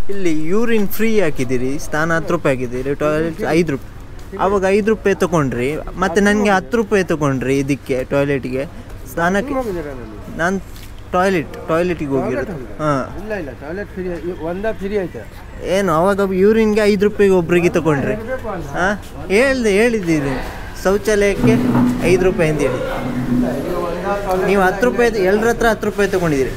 ಇಲ್ಲಿ urine free ಹಾಕಿದ್ದೀರಿ ಸ್ನಾನ ಹತ್ತು ರೂಪಾಯಿ ಹಾಕಿದ್ದೀರಿ ಟಾಯ್ಲೆಟ್ ಐದು ರೂಪಾಯಿ ಆವಾಗ ಐದು ರೂಪಾಯಿ ತೊಗೊಂಡ್ರಿ ಮತ್ತು ನನಗೆ ಹತ್ತು ರೂಪಾಯಿ ತೊಗೊಂಡ್ರಿ ಇದಕ್ಕೆ ಟಾಯ್ಲೆಟ್ಗೆ ಸ್ನಾನಕ್ಕೆ ನಾನು ಟಾಯ್ಲೆಟ್ ಟಾಯ್ಲೆಟಿಗೆ ಹೋಗಿರೋದು ಹಾಂ ಇಲ್ಲ ಇಲ್ಲ ಟಾಯ್ಲೆಟ್ ಫ್ರೀ ಒಂದ ಫ್ರೀ ಐತೆ ಏನು ಅವಾಗ ಯೂರಿನ್ಗೆ ಐದು ರೂಪಾಯಿಗೆ ಒಬ್ರಿಗೆ ತಗೊಂಡ್ರಿ ಹಾಂ ಹೇಳ್ದೆ ಹೇಳಿದ್ದೀರಿ ಶೌಚಾಲಯಕ್ಕೆ ಐದು ರೂಪಾಯಿ ಅಂತ ಹೇಳಿ ನೀವು ಹತ್ತು ರೂಪಾಯಿ ಎಲ್ಲರ ಹತ್ರ ಹತ್ತು ರೂಪಾಯಿ ತಗೊಂಡಿದ್ದೀರಿ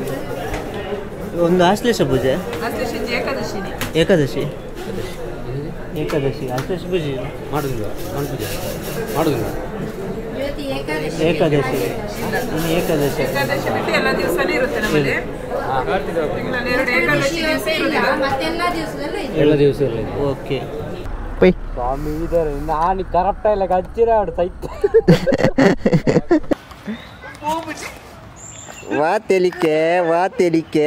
ಒಂದು ಆಶ್ಲೇಷ ಪೂಜೆ ಆಶ್ಲೇಷಿಂಚಿ ಏಕಾದಶಿನಿ ಏಕಾದಶಿ ಏಕಾದಶಿ ಆಶ್ಲೇಷ ಪೂಜೆ ಮಾಡುದಿಲ್ಲ ಮಾಡುದಿಲ್ಲ ಮಾಡುದಿಲ್ಲ ಏಕಾದಶಿ ಇನ್ನು ಏಕಾದಶಿ ಏಕಾದಶಿ ಬಿಟ್ಟು ಎಲ್ಲ ದಿವಸನೂ ಇರುತ್ತೆ ನಮ್ಮಲ್ಲಿ ತಿಂಗಳಲ್ಲಿ ಎರಡು ಏಕಾದಶಿ ದಿವಸ ಇರುವುದಿಲ್ಲ ಮತ್ತೆಲ್ಲ ದಿವಸದಲ್ಲೂ ಇದೆ ಎಲ್ಲ ದಿವಸ ಇಲ್ಲ ಓಕೆ ಪೈ ಸ್ವಾಮಿ ಇದಾರೆ ನಾನು ಕರೆಕ್ಟ್ ಇಲ್ಲ ಹಚ್ಚಿರ ಅವ್ರು ಸೈತ್ ವಾ ತೆಲಿಕೆ ವಾ ತೆಲಿಕೆ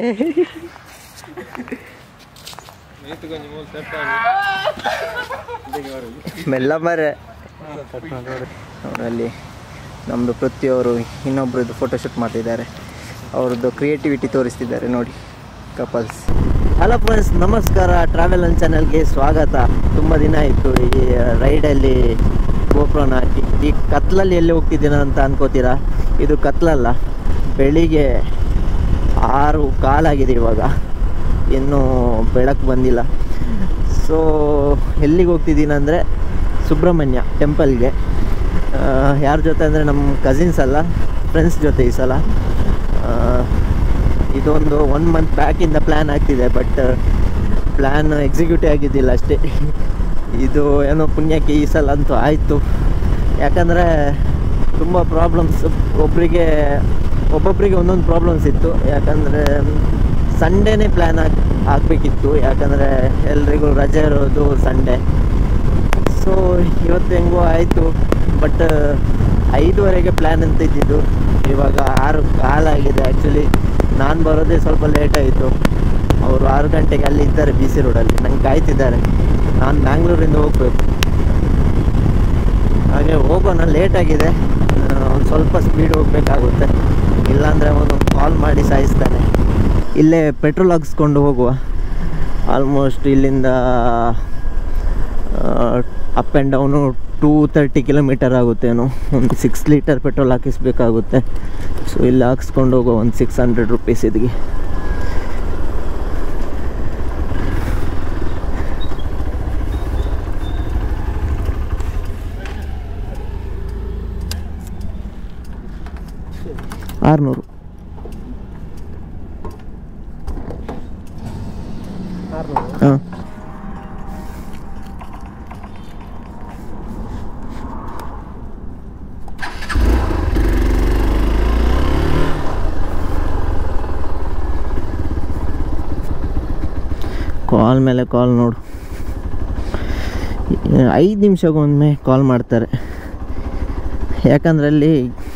ಮೆಲ್ಲ ಮರೆ ಅವರಲ್ಲಿ ನಮ್ಮದು ಪೃಥ್ವಿಯವರು ಇನ್ನೊಬ್ರದ್ದು ಫೋಟೋಶೂಟ್ ಮಾಡ್ತಿದ್ದಾರೆ ಅವ್ರದ್ದು ಕ್ರಿಯೇಟಿವಿಟಿ ತೋರಿಸ್ತಿದ್ದಾರೆ ನೋಡಿ ಕಪಲ್ಸ್ ಹಲೋ ಫ್ರೆಂಡ್ಸ್ ನಮಸ್ಕಾರ ಟ್ರಾವೆಲ್ ಅನ್ ಚಾನಲ್ಗೆ ಸ್ವಾಗತ ತುಂಬ ದಿನ ಆಯಿತು ಈ ರೈಡಲ್ಲಿ ಗೋಪ್ರೋನ ಹಾಕಿ ಈ ಕತ್ಲಲ್ಲಿ ಎಲ್ಲಿ ಹೋಗ್ತಿದ್ದೀನ ಅಂತ ಅನ್ಕೋತೀರಾ ಇದು ಕತ್ಲಲ್ಲ ಬೆಳಿಗ್ಗೆ ಆರು ಕಾಲಾಗಿದೆ ಇವಾಗ ಇನ್ನೂ ಬೆಳಕು ಬಂದಿಲ್ಲ ಸೊ ಎಲ್ಲಿಗೆ ಹೋಗ್ತಿದ್ದೀನಿ ಅಂದರೆ ಸುಬ್ರಹ್ಮಣ್ಯ ಟೆಂಪಲ್ಗೆ ಯಾರ ಜೊತೆ ಅಂದರೆ ನಮ್ಮ ಕಸಿನ್ಸ್ ಅಲ್ಲ ಫ್ರೆಂಡ್ಸ್ ಜೊತೆ ಈ ಸಲ ಆ, ಇದೊಂದು ಒನ್ ಮಂತ್ ಬ್ಯಾಕಿಂದ ಪ್ಲ್ಯಾನ್ ಆಗ್ತಿದೆ ಬಟ್ ಪ್ಲ್ಯಾನ್ ಎಕ್ಸಿಕ್ಯೂಟಿವ್ ಆಗಿದ್ದಿಲ್ಲ ಅಷ್ಟೇ ಇದು ಏನೋ ಪುಣ್ಯಕ್ಕೆ ಈ ಸಲ ಅಂತೂ ಆಯಿತು ಯಾಕಂದರೆ ತುಂಬ ಪ್ರಾಬ್ಲಮ್ಸ್ ಒಬ್ಬರಿಗೆ ಒಬ್ಬೊಬ್ಬರಿಗೆ ಒಂದೊಂದು ಪ್ರಾಬ್ಲಮ್ಸ್ ಇತ್ತು ಯಾಕಂದರೆ ಸಂಡೇನೇ ಪ್ಲ್ಯಾನ್ ಆಗಿ ಆಗಬೇಕಿತ್ತು ಯಾಕಂದರೆ ಎಲ್ರಿಗೂ ರಜೆ ಇರೋದು ಸಂಡೇ ಸೊ ಇವತ್ತು ಹೆಂಗೋ ಆಯಿತು ಬಟ್ ಐದುವರೆಗೆ ಪ್ಲ್ಯಾನ್ ಅಂತ ಇದ್ದಿದ್ದು ಇವಾಗ ಆರು ಕಾಲಾಗಿದೆ ಆ್ಯಕ್ಚುಲಿ ನಾನು ಬರೋದೇ ಸ್ವಲ್ಪ ಲೇಟ್ ಆಯಿತು ಅವರು ಆರು ಗಂಟೆಗೆ ಅಲ್ಲಿ ಇದ್ದಾರೆ ಬಿ ಸಿ ರೋಡಲ್ಲಿ ನಂಗೆ ಕಾಯ್ತಿದ್ದಾರೆ ನಾನು ಬ್ಯಾಂಗ್ಳೂರಿಂದ ಹೋಗಬೇಕು ಹಾಗೆ ಹೋಗೋಣ ಲೇಟ್ ಆಗಿದೆ ಒಂದು ಸ್ವಲ್ಪ ಸ್ಪೀಡ್ ಹೋಗಬೇಕಾಗುತ್ತೆ ಇಲ್ಲಾಂದರೆ ಅವನು ಕಾಲ್ ಮಾಡಿ ಸಾಯಿಸ್ತಾನೆ ಇಲ್ಲೇ ಪೆಟ್ರೋಲ್ ಹಾಕ್ಸ್ಕೊಂಡು ಹೋಗುವ ಆಲ್ಮೋಸ್ಟ್ ಇಲ್ಲಿಂದ up and down two thirty kilometre ಆಗುತ್ತೇನೋ ಒಂದು ಸಿಕ್ಸ್ ಲೀಟರ್ ಪೆಟ್ರೋಲ್ ಹಾಕಿಸ್ಬೇಕಾಗುತ್ತೆ ಸೊ ಇಲ್ಲಿ ಹಾಕ್ಸ್ಕೊಂಡು ಹೋಗೋ ಒಂದು ಸಿಕ್ಸ್ ಹಂಡ್ರೆಡ್ ರುಪೀಸ್ ಇದಕ್ಕೆ ಆರುನೂರು ಹಾಂ ಕಾಲ್ ಮೇಲೆ ಕಾಲ್ ನೋಡು ಐದು ನಿಮಿಷಕ್ಕೊಮ್ಮೆ ಕಾಲ್ ಮಾಡ್ತಾರೆ ಯಾಕಂದ್ರೆ ಅಲ್ಲಿ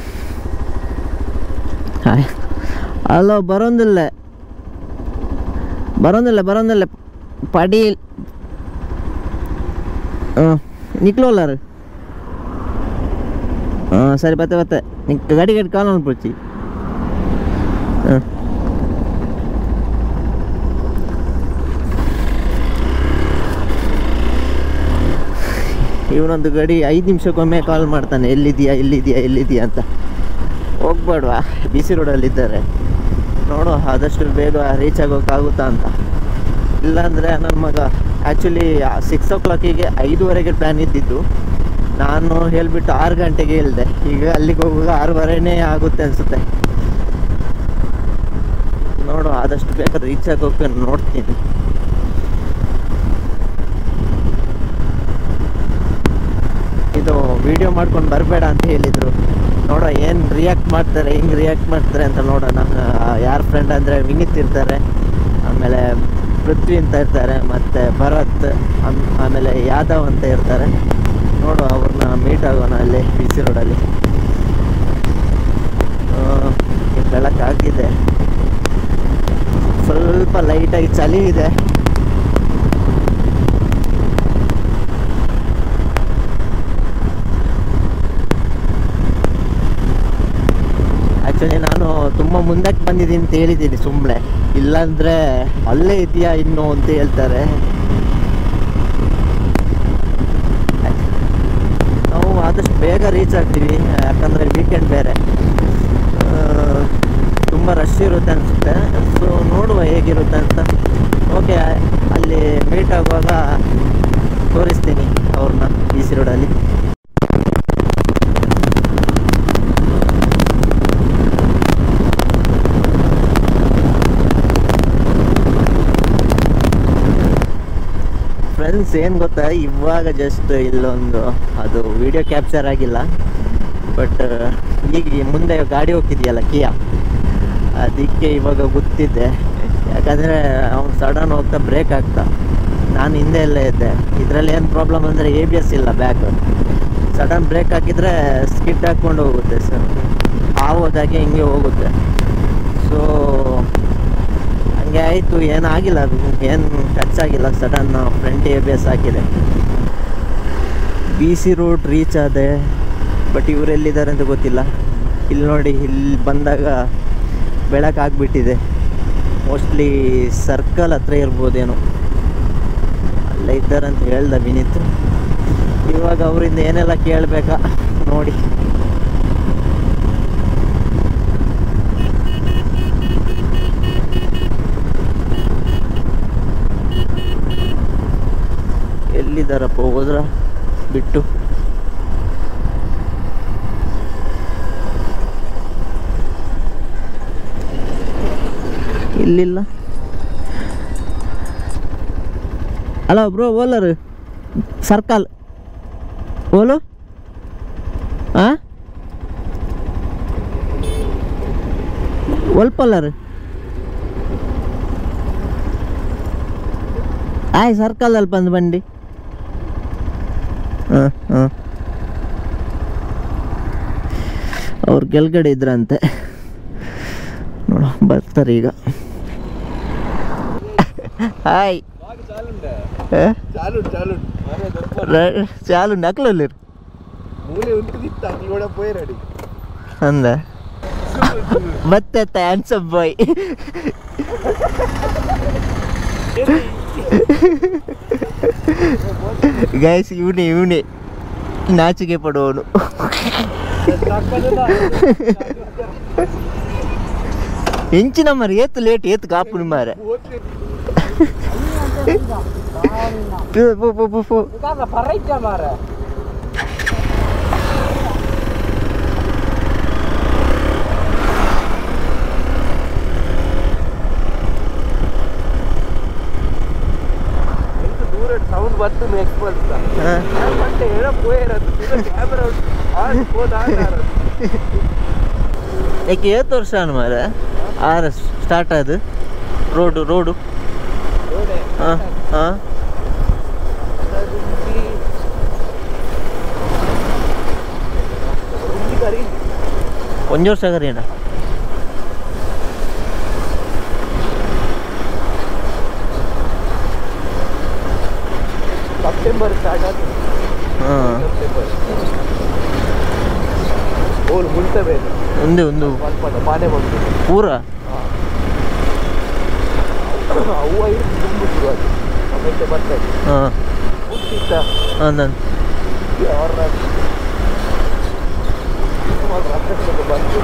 ಹಾಯ್ ಅಲೋ ಬರೋದಿಲ್ಲ ಬರೋದಿಲ್ಲ ಬರೋದಿಲ್ಲ ಪಡಿ ಹಾಂ ನಿಕ್ಲೋಲ್ಲಾರು ಹಾಂ ಸರಿ ಬತ್ತೆ ಬತ್ತೆ ನಿಕ್ ಗಾಡಿ ಗಾಡಿ ಕಾಲ್ ಮಾಡ್ಬಿಡ್ಚಿ ಹಾಂ ಇವನೊಂದು ಗಡಿ ಐದು ನಿಮಿಷಕ್ಕೊಮ್ಮೆ ಕಾಲ್ ಮಾಡ್ತಾನೆ ಎಲ್ಲಿದೆಯಾ ಎಲ್ಲಿದೆಯಾ ಎಲ್ಲಿದೆಯಾ ಅಂತ ಹೋಗ್ಬೇಡ್ವಾ ಬಿ ಸಿ ರೋಡಲ್ಲಿದ್ದಾರೆ ನೋಡು ಆದಷ್ಟು ಬೇಗ ರೀಚ್ ಆಗೋಕ್ಕಾಗುತ್ತಾ ಅಂತ ಇಲ್ಲಾಂದರೆ ನನ್ನ ಮಗ ಆ್ಯಕ್ಚುಲಿ ಸಿಕ್ಸ್ ಓ ಕ್ಲಾಕಿಗೆ ಐದುವರೆಗೆ ಪ್ಲ್ಯಾನ್ ಇದ್ದಿದ್ದು ನಾನು ಹೇಳಿಬಿಟ್ಟು ಆರು ಗಂಟೆಗೆ ಹೇಳಿದೆ ಈಗ ಅಲ್ಲಿಗೆ ಹೋಗುವಾಗ ಆರೂವರೆನೇ ಆಗುತ್ತೆ ಅನಿಸುತ್ತೆ ನೋಡು ಆದಷ್ಟು ಬೇಗ ರೀಚ್ ಆಗೋಕೆ ನೋಡ್ತೀನಿ ಇದು ವಿಡಿಯೋ ಮಾಡ್ಕೊಂಡು ಬರಬೇಡ ಅಂತ ಹೇಳಿದರು ನೋಡೋ ಏನು ರಿಯಾಕ್ಟ್ ಮಾಡ್ತಾರೆ ಹೆಂಗೆ ರಿಯಾಕ್ಟ್ ಮಾಡ್ತಾರೆ ಅಂತ ನೋಡೋಣ ಯಾರ ಫ್ರೆಂಡ್ ಅಂದರೆ ವಿನೀತ್ ಇರ್ತಾರೆ ಆಮೇಲೆ ಪೃಥ್ವಿ ಅಂತ ಇರ್ತಾರೆ ಮತ್ತು ಭರತ್ ಆಮ್- ಆಮೇಲೆ ಯಾದವ್ ಅಂತ ಇರ್ತಾರೆ ನೋಡು ಅವ್ರನ್ನ ಮೀಟ್ ಆಗೋಣ ಅಲ್ಲಿ ಬಿ ಸಿ ರೋಡಲ್ಲಿ ಬೆಳಕಾಗಿದೆ ಸ್ವಲ್ಪ ಲೈಟಾಗಿ ಚಳಿ ಇದೆ ಆ್ಯಕ್ಚುಲಿ ನಾನು ತುಂಬ ಮುಂದಕ್ಕೆ ಬಂದಿದ್ದೀನಿ ಅಂತ ಹೇಳಿದ್ದೀನಿ ಸುಮ್ಮನೆ ಇಲ್ಲಾಂದರೆ ಅಲ್ಲೇ ಇದೆಯಾ ಇನ್ನು ಅಂತ ಹೇಳ್ತಾರೆ ನಾವು ಆದಷ್ಟು ಬೇಗ ರೀಚ್ ಆಗ್ತೀವಿ ಯಾಕಂದರೆ ವೀಕೆಂಡ್ ಬೇರೆ ತುಂಬ ರಶ್ ಇರುತ್ತೆ ಅನಿಸುತ್ತೆ ಸೊ ನೋಡುವ ಹೇಗಿರುತ್ತೆ ಅಂತ ಓಕೆ ಅಲ್ಲಿ ಮೀಟ್ ಆಗುವಾಗ ತೋರಿಸ್ತೀನಿ ಅವ್ರನ್ನ ಬಿ ಸಿ ರೋಡಲ್ಲಿ ಫ್ರೆಂಡ್ಸ್ ಏನು ಗೊತ್ತಾ ಇವಾಗ ಜಸ್ಟ್ ಇಲ್ಲೊಂದು ಅದು ವಿಡಿಯೋ ಕ್ಯಾಪ್ಚರ್ ಆಗಿಲ್ಲ ಬಟ್ ಈಗ ಈ ಮುಂದೆ ಗಾಡಿ ಹೋಗ್ತಿದೆಯಲ್ಲ ಕಿಯಾ ಅದಕ್ಕೆ ಇವಾಗ ಗೊತ್ತಿದ್ದೆ ಯಾಕಂದರೆ ಅವ್ನು ಸಡನ್ ಹೋಗ್ತಾ ಬ್ರೇಕ್ ಆಗ್ತಾ ನಾನು ಹಿಂದೆ ಎಲ್ಲ ಇದ್ದೆ ಇದರಲ್ಲಿ ಏನು ಪ್ರಾಬ್ಲಮ್ ಅಂದರೆ ಎ ಬಿ ಎಸ್ ಇಲ್ಲ ಬ್ಯಾಕ್ ಸಡನ್ ಬ್ರೇಕ್ ಹಾಕಿದರೆ ಸ್ಕಿಡ್ ಹಾಕ್ಕೊಂಡು ಹೋಗುತ್ತೆ ಸರ್ ಆ ಹೋದಾಗೆ ಹಿಂಗೆ ಹೋಗುತ್ತೆ ಸೊ ಹಂಗೆ ಆಯಿತು ಏನಾಗಿಲ್ಲ ಏನು ಟಚ್ ಆಗಿಲ್ಲ sudden front A B S ಹಾಕಿದೆ ಬಿ ಸಿ ರೋಡ್ ರೀಚ್ ಆದೆ ಬಟ್ ಇವ್ರು ಎಲ್ಲಿದ್ದಾರೆ ಅಂತ ಗೊತ್ತಿಲ್ಲ ಇಲ್ಲಿ ನೋಡಿ ಇಲ್ಲಿ ಬಂದಾಗ ಬೆಳಕಾಗ್ಬಿಟ್ಟಿದೆ ಮೋಸ್ಟ್ಲಿ ಸರ್ಕಲ್ ಹತ್ರ ಇರ್ಬೋದೇನೋ ಅಲ್ಲೇ ಇದ್ದಾರೆ ಅಂತ ಹೇಳ್ದ ವಿನೀತ್ ಇವಾಗ ಅವರಿಂದ ಏನೆಲ್ಲ ಕೇಳಬೇಕಾ ನೋಡಿ ಎಲ್ಲಿದ್ದಾರಪ್ಪ ಹೋದ್ರ ಬಿಟ್ಟು ಇಲ್ಲಿಲ್ಲ ಹಲೋ ಬ್ರೋ ಓಲರ್ ಸರ್ಕಲ್ ಓಲು ಹಾಂ ಒಲ್ಪಲ್ಲರ್ ಆಯ್ ಸರ್ಕಲಲ್ಲಿ ಬಂದು ಬಂಡಿ ಹಾಂ ಹಾಂ ಅವ್ರು ಕೆಳಗಡೆ ಇದ್ರಂತೆ ನೋಡು ಬರ್ತಾರೆ ಈಗ ಹಾಯ್ చాలు చాలు చాలు నకలు ಮೂಲೆ ಉಂಟು ಅಲ್ಲಿ ಕೂಡ పోయారు ಅಂದ ಮತ್ತೆ ಹ್ಯಾಂಡ್ಸಮ್ ಬಾಯ್ ಗೈಸ್ ಇವನೇ ಇವನೇ ನಾಚಿಕೆ ಪಡುವವನು ಹೆಂಚಿನ ಮರ ಏತು ಲೇಟ್ ಏತು ಕಾಪುನಿ ಮಾರ ಪು ಪು ಪು ಪು ಪು. ಪರೈತ ಮಾರ దూర సౌండ్ వస్తుంది ఎక్స్పల్స్ ಹಾ. అంటే ఏదో పోయారు కెమెరా ఆన్ పోదా అన్నారు ಏಕೆ ಏತು ವರ್ಷ ಅನ್ ಮಾರ ಆರ ಸ್ಟಾರ್ಟ್ ಅದು ರೋಡು ರೋಡು ಹಾಂ ಹಾಂ ಒಂದು ವರ್ಷ ಆಗರೇನ ಸೆಪ್ಟೆಂಬರ್ ಸ್ಟಾರ್ಟ್ ಆಗುತ್ತೆ ಹಾಂ ಸೆಪ್ಟೆಂಬರ್ ಓಲ್ ಮುಂಚೆ ಬೇಕು ಒಂದು ಒಂದು ಸ್ವಲ್ಪ ಮಾನೆ ಬಂತು ಪೂರ ಹೂವು ಇಟ್ಟು ತುಂಬಿಟ್ಟು ಅದು ಆಮೇಲೆ ಬರ್ತದೆ ಹಾಂ ಮುಟ್ಟಿತ್ತ ಹಾಂ ನಾನು ಅವ್ರ ಬಂತು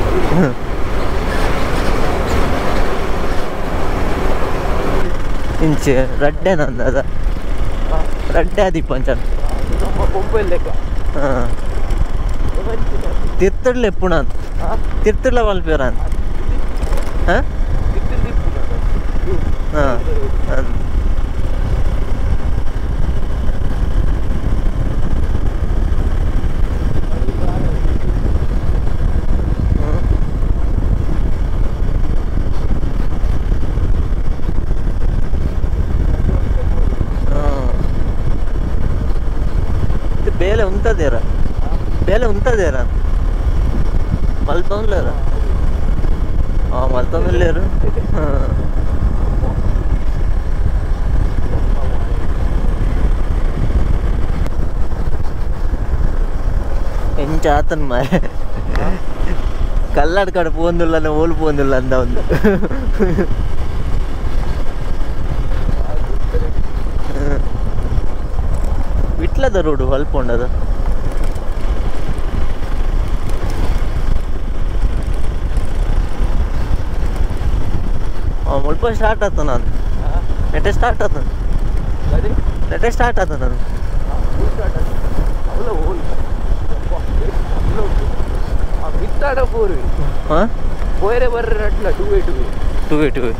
ಇಂಚೆ ರಡ್ಡೆ ನಂದು ಅದ ರಡ್ಡೆ ಆದಿಪ್ಪ ಅಂಚನ್ ನಮ್ಮ ಕೊಂಬಲ್ ಲೆಕ್ಕ ಹಾಂ ತಿರ್ತಡ್ಲೆ ಪುಣ ಅಂತ ತಿರ್ತಡ್ಲ ಮಲ್ಪೇರ ಅಂತ ಹಾಂ ಹಾಂ ಬೇಲೆ ఉంటదేరా ಬೇಲೆ ఉంటదేరా మల్తోంలేరా మల్తోంలేరు ఎంచాతన్ మరి ಕಲ್ಲಡ್ ಕಡೆ ಪೋಂದುಲ್ಲ ಓಲ್ ಪೋಂದುಲ್ಲ ಅಂತ ಒಂದು ವಿಟ್ಲದ ರೋಡು ಅಲ್ಪ ಉಂಡದು ಮುಲ್ಪ ಸ್ಟಾರ್ಟ್ ಆತ ನಾನು ನೆಟ್ಟೆ ಸ್ಟಾರ್ಟ್ ಆತ ನೆಟ್ಟೆ ಸ್ಟಾರ್ಟ್ ಆತ ನಾನು ಬಿತ್ತಾಡ ಪೋರು ಹಾಂ పోయరే బర్రె అట్లా two way two two way two way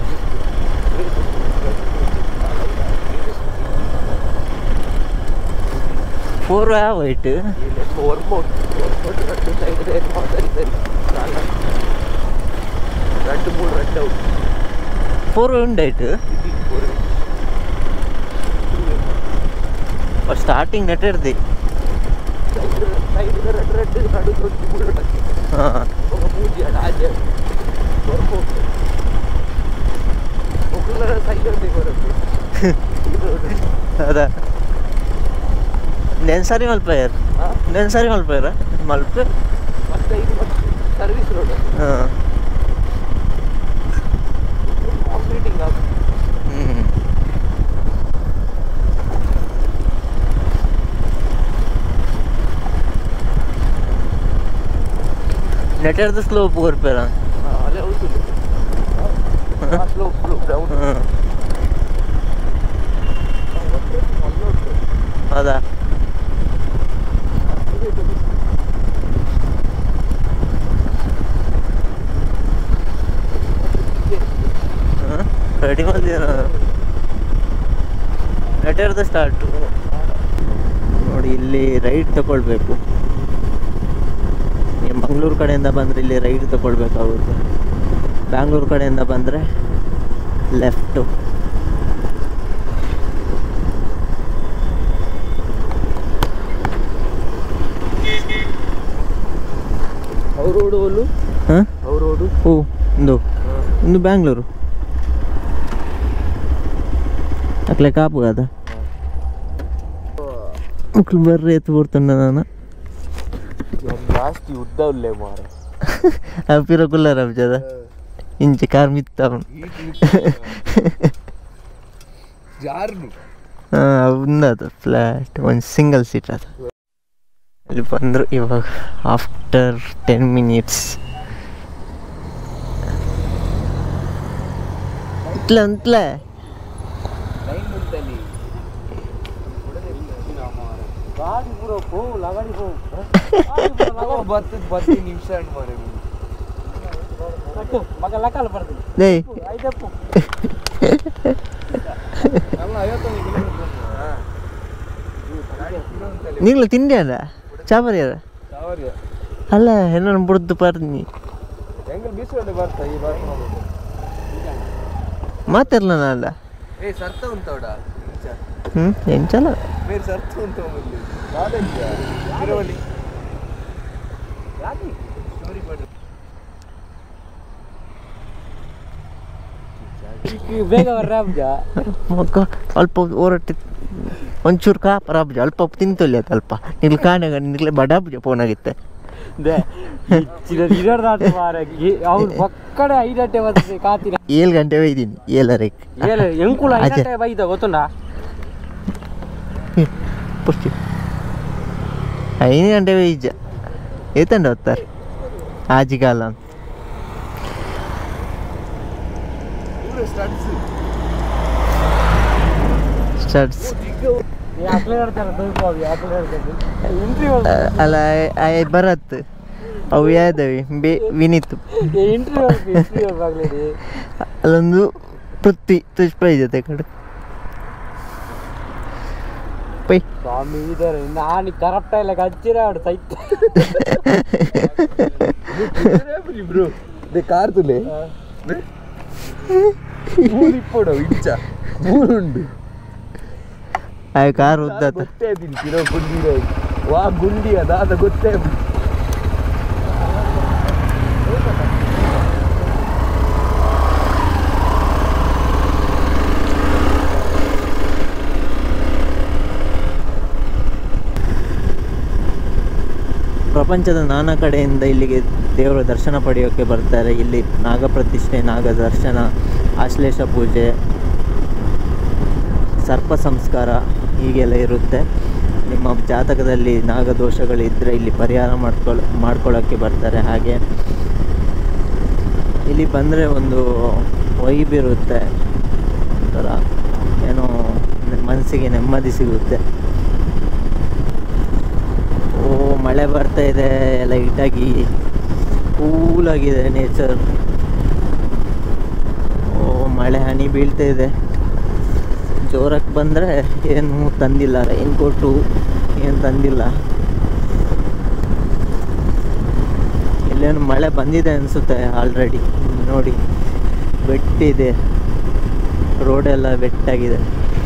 four ವೈಟ್ ఫోర్ మోట్ ఫోర్ రెండు సైడ్ సరి సరి రెండు మూడు రెండు అవుట్ ಫೋರ್ ಉಂಡಾಯ್ತು ఇది ఫోర్ ಸ್ಟಾರ್ಟಿಂಗ್ ನೆಟ್ ಇರ್ದಿ సైడ్ సైడ్ రెండు రెండు నడు రెండు మూడు ಹಾಂ ఒక పూజ రాజ ఫోర్ మోట్ ఒకళ్ళ సైడ్ ఉంది కొరకు ಅದ ನೆನ್ ಸಾರಿ ಮಲ್ಪಯ್ಯಾರ ನೆನ್ ಸಾರಿ ಮಲ್ಪಯ್ಯಾರ ಮಲ್ಪ ಮತ್ತೆ ಇದು ಸರ್ವಿಸ್ ರೋಡ್ ಹಾಂ ಕಾಂಕ್ರೀಟಿಂಗ್ ಆಗ ಹ್ಞೂ ನೆಟ್ ಇರ್ದು ಸ್ಲೋಪ್ ಕೊರ್ಪೇರ ಅಲ್ಲೇ ಹೋಗ್ತಿಲ್ಲ ಸ್ಲೋಪ್ ಸ್ಲೋಪ್ ಡೌನ್ ಹಾಂ ಅದ ರೆಡಿ ಮಾಡಿದ್ದೀರ ನೆಟ್ ಇರ್ದು ಸ್ಟಾರ್ಟು ನೋಡಿ ಇಲ್ಲಿ ರೈಟ್ ತಗೊಳ್ಬೇಕು ನೀವು ಮಂಗಳೂರು ಕಡೆಯಿಂದ ಬಂದರೆ ಇಲ್ಲಿ ರೈಟ್ ತಗೊಳ್ಬೇಕಾಗುತ್ತೆ ಬ್ಯಾಂಗ್ಳೂರು ಕಡೆಯಿಂದ ಬಂದರೆ ಲೆಫ್ಟು ಅವ್ರ ರೋಡು ಅಲ್ಲೂ ಹಾಂ ಅವ್ರ ರೋಡು ಓ ಒಂದು ಒಂದು ಬ್ಯಾಂಗ್ಳೂರು ಅಕ್ಲೆ ಕಾಪು ಕಾದ ಮಕ್ಳು ಬರ್ರಿ ಎತ್ತು ಬರ್తుండ ನಾನು ಜಾಸ್ತಿ ಉದ್ದ ಉಲ್ಲೇ ಮಾರ ಅಪ್ಪಿರ ಕುಲ್ಲರ ಅಬ್ಜದ ಇಂಚೆ ಕಾರ್ ಮಿತ್ತ ಜಾರ್ನು ಹಾಂ ಒಂದದು ಫ್ಲ್ಯಾಟ್ ಒಂದು ಸಿಂಗಲ್ ಸೀಟ್ ಅದು ಇಲ್ಲಿ ಬಂದರು ಇವಾಗ ಆಫ್ಟರ್ ಟೆನ್ ಮಿನಿಟ್ಸ್ ಇಟ್ಲ ಅಂತಲೇ ಲೈನ್ ಮುಂದಲ್ಲಿ ಗಾಡಿ ಪೂರ ಪೋ ಲಗಾಡಿ ಪೋ ಬರ್ತದ ಬತ್ತಿ ನಿಮಿಷ ಅಂಡ್ ಮಾರೆ ಮಗ ಲಕಾಲ ಬರ್ತೀನಿ ದೇ ಐದಪ್ಪು ಅಲ್ಲ ಐವತ್ತೊಂದು ಕಿಲೋಮೀಟರ್ ನೀಗ್ಲ ತಿಂಡಿ ಅಲ್ಲ ಚಾಪರಿ ಅದ ಸಾವಿರ ಅಲ್ಲ ಹೆಣ್ಣನ್ನು ಬಿಡ್ದು ಬರ್ನಿ ಹೆಂಗ ಬೀಸುವಲ್ಲಿ ಬರ್ತಾ ಈ ಬರ್ತಾ ಮಾತಾಡ್ಲ ಅಲ್ಲ ಏ ಸರ್ತ ಉಂಟವಡ ಹ್ಞೂ ಎಂಚಲ್ಲ మీరు సర్చ్ ఉంటాం మళ్ళీ కాదయ్యా తిరువలి స్టోరీ పడు ಬೇಗ ಬರ್ರಾಬ್ಜ ಮಕ್ಕ ಅಲ್ಪ ಹೊರಟಿ ಒಂಚೂರು ಕಾಪರ ಹಬ್ಬ ಅಲ್ಪ ತಿಂತೊಲ್ಲಿ ಅದು ಅಲ್ಪ ನಿಲ್ ಕಾಣಗ ನಿಲ್ಲೆ ಬಡ ಹಬ್ಬ ಫೋನಾಗಿತ್ತೆ ಇರದಾಟ ಮಾರ ಅವ್ನು ಪಕ್ಕಡೆ ಐದಟ್ಟೆ ಬರ್ತದೆ ಕಾತಿನ ಏಳು ಗಂಟೆ ಒಯ್ದೀನಿ ಏಳರಕ್ಕೆ ಏಳ ಎಂಕುಳ ಆಚೆ. ಐದಟ್ಟೆ ಬೈದ ಗೊತ್ತುಂಡ ಪುಷ್ಟಿ ಐದು ಗಂಟೆ ಒಯ್ಜ ಏತಂಡ ಹೋಗ್ತಾರೆ ಆಜಿಗಾಲ ಅಂತ ಸ್ಟಡ್ಸ್ ಅಕ್ಲೆ ಹೇಳ್ತಾರೆ ದೊಯ್ಕೋವಿ ಅಕ್ಲೆ ಹೇಳ್ತಾರೆ ಇಂಟರ್ವ್ಯೂ ಅಲ್ಲ ಆಯ್ ಬರತ್ ಅವು ಯಾವ್ದವಿ ಬೇ ವಿನೀತ್ ಇಂಟರ್ವ್ಯೂ ಇಂಟರ್ವ್ಯೂ ಬಾಗ್ಲೇರಿ ಅಲ್ಲೊಂದು ಪೃಥ್ವಿ ತುಷ್ಪ ಜೊತೆ ಕಡೆ ಪೈ ಸ್ವಾಮಿ ಇದಾರೆ ನಾನು ಕರೆಕ್ಟ್ ಇಲ್ಲ ಹಚ್ಚಿರ ಅವ್ರು ಸೈತ್ ಬ್ರೋ ದೆ ಕಾರ್ ತುಲೆ ಮೂರು ಇಪ್ಪಡು ಇಂಚ ಮೂರುಂಡು ಆ ಕಾರ್ ಉದ್ದಾತ ಗೊತ್ತೇ ಆದಿಲ್ಲ ತಿರೋ ಗುಂಡಿ ವಾ ಗುಂಡಿ ಅದಾದ ಗೊತ್ತೇ ಪ್ರಪಂಚ ಪ್ರಪಂಚದ ನಾನಾ ಕಡೆಯಿಂದ ಇಲ್ಲಿಗೆ ದೇವರ ದರ್ಶನ ಪಡೆಯೋಕ್ಕೆ ಬರ್ತಾರೆ ಇಲ್ಲಿ ನಾಗಪ್ರತಿಷ್ಠೆ ನಾಗ ದರ್ಶನ ಆಶ್ಲೇಷ ಪೂಜೆ ಸರ್ಪ ಸಂಸ್ಕಾರ ಹೀಗೆಲ್ಲ ಇರುತ್ತೆ ನಿಮ್ಮ ಜಾತಕದಲ್ಲಿ ನಾಗದೋಷಗಳಿದ್ದರೆ ಇಲ್ಲಿ ಪರಿಹಾರ ಮಾಡ್ಕೊಳ್ ಮಾಡ್ಕೊಳ್ಳೋಕ್ಕೆ ಬರ್ತಾರೆ ಹಾಗೆ ಇಲ್ಲಿ ಬಂದರೆ ಒಂದು ವೈಬ್ ಇರುತ್ತೆ ಒಂಥರ ಏನೋ ಮನಸ್ಸಿಗೆ ನೆಮ್ಮದಿ ಸಿಗುತ್ತೆ ಓ ಮಳೆ ಬರ್ತಾ ಇದೆ ಲೈಟಾಗಿ ಕೂಲಾಗಿದೆ ನೇಚರ್ ಓ ಮಳೆ ಹನಿ ಬೀಳ್ತಾ ಇದೆ ಜೋರಕ್ಕೆ ಬಂದರೆ ಏನು ತಂದಿಲ್ಲ ರೈನ್ ಕೋಟು ಏನು ತಂದಿಲ್ಲ ಇಲ್ಲೇನು ಮಳೆ ಬಂದಿದೆ ಅನಿಸುತ್ತೆ ಆಲ್ರೆಡಿ ನೋಡಿ ಬೆಟ್ಟಿದೆ ರೋಡೆಲ್ಲ ಬೆಟ್ಟಾಗಿದೆ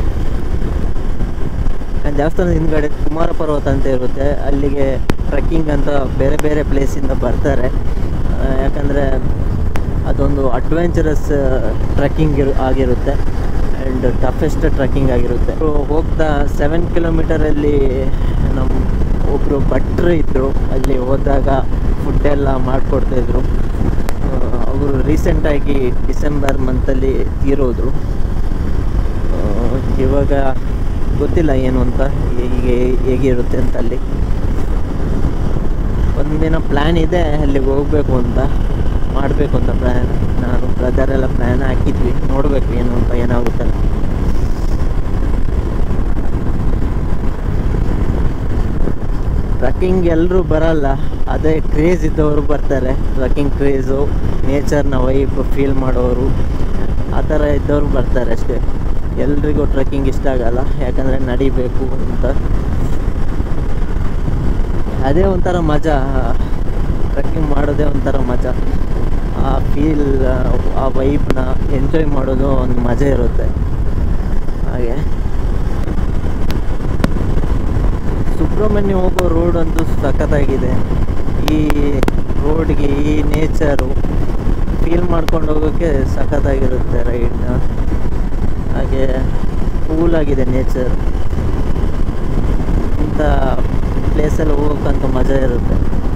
ದೇವಸ್ಥಾನದ ಹಿಂದ್ಗಡೆ ಕುಮಾರ ಪರ್ವತ ಅಂತ ಇರುತ್ತೆ ಅಲ್ಲಿಗೆ ಟ್ರೆಕ್ಕಿಂಗ್ ಅಂತ ಬೇರೆ ಬೇರೆ ಪ್ಲೇಸಿಂದ ಬರ್ತಾರೆ ಆ, ಯಾಕಂದರೆ ಅದೊಂದು ಅಡ್ವೆಂಚರಸ್ ಟ್ರೆಕ್ಕಿಂಗ್ ಇರು ಆಗಿರುತ್ತೆ ಆ್ಯಂಡ್ ಟಫೆಸ್ಟ್ ಟ್ರೆಕ್ಕಿಂಗ್ ಆಗಿರುತ್ತೆ ಅವ್ರು ಹೋಗ್ತಾ ಸೆವೆನ್ ಕಿಲೋಮೀಟರಲ್ಲಿ ನಮ್ಮ ಒಬ್ಬರು ಭಟ್ರು ಇದ್ದರು ಅಲ್ಲಿ ಹೋದಾಗ ಫುಡ್ಡೆಲ್ಲ ಮಾಡಿಕೊಡ್ತಾಯಿದ್ರು ಅವರು ರೀಸೆಂಟಾಗಿ ಡಿಸೆಂಬರ್ ಮಂತಲ್ಲಿ ತೀರೋದ್ರು ಆ, ಇವಾಗ ಗೊತ್ತಿಲ್ಲ ಏನು ಅಂತ ಹೀಗೆ ಹೇಗಿರುತ್ತೆ ಅಂತ ಅಲ್ಲಿ ಒಂದಿನ ಪ್ಲ್ಯಾನ್ ಇದೆ ಅಲ್ಲಿಗೆ ಹೋಗಬೇಕು ಅಂತ ಮಾಡಬೇಕು ಅಂತ ಪ್ಲ್ಯಾನ್ ನಾನು ಬ್ರದರ್ ಎಲ್ಲ ಪ್ಲ್ಯಾನ್ ಹಾಕಿದ್ವಿ ನೋಡಬೇಕು ಏನು ಅಂತ ಏನಾಗುತ್ತೆ ಅಂತ. ಟ್ರಕ್ಕಿಂಗ್ ಎಲ್ಲರೂ ಬರಲ್ಲ ಅದೇ ಕ್ರೇಜ್ ಇದ್ದವರು ಬರ್ತಾರೆ ಟ್ರಕ್ಕಿಂಗ್ ಕ್ರೇಜು ನೇಚರ್ನ ವೈಬ್ ಫೀಲ್ ಮಾಡೋರು ಆ ಥರ ಇದ್ದವರು ಬರ್ತಾರೆ ಅಷ್ಟೇ ಎಲ್ರಿಗೂ ಟ್ರಕ್ಕಿಂಗ್ ಇಷ್ಟ ಆಗಲ್ಲ ಯಾಕಂದರೆ ನಡಿಬೇಕು ಅಂತ ಅದೇ ಒಂಥರ ಮಜಾ ಟ್ರಕ್ಕಿಂಗ್ ಮಾಡೋದೇ ಒಂಥರ ಮಜಾ ಆ ಫೀಲ್ ಆ ವೈಬ್ನ ಎಂಜಾಯ್ ಮಾಡೋದು ಒಂದು ಮಜಾ ಇರುತ್ತೆ ಹಾಗೆ ಸುಬ್ರಹ್ಮಣ್ಯ ಹೋಗೋ ರೋಡ್ ಅಂತೂ ಸಖತ್ತಾಗಿದೆ ಈ ರೋಡ್ಗೆ ಈ ನೇಚರು ಫೀಲ್ ಮಾಡ್ಕೊಂಡು ಹೋಗೋಕ್ಕೆ ಸಖತ್ತಾಗಿರುತ್ತೆ ರೈಡ್ನ ಹಾಗೆ ಕೂಲಾಗಿದೆ ನೇಚರ್ ಇಂಥ ಪ್ಲೇಸಲ್ಲಿ ಹೋಗೋಕ್ಕಂತೂ ಮಜಾ ಇರುತ್ತೆ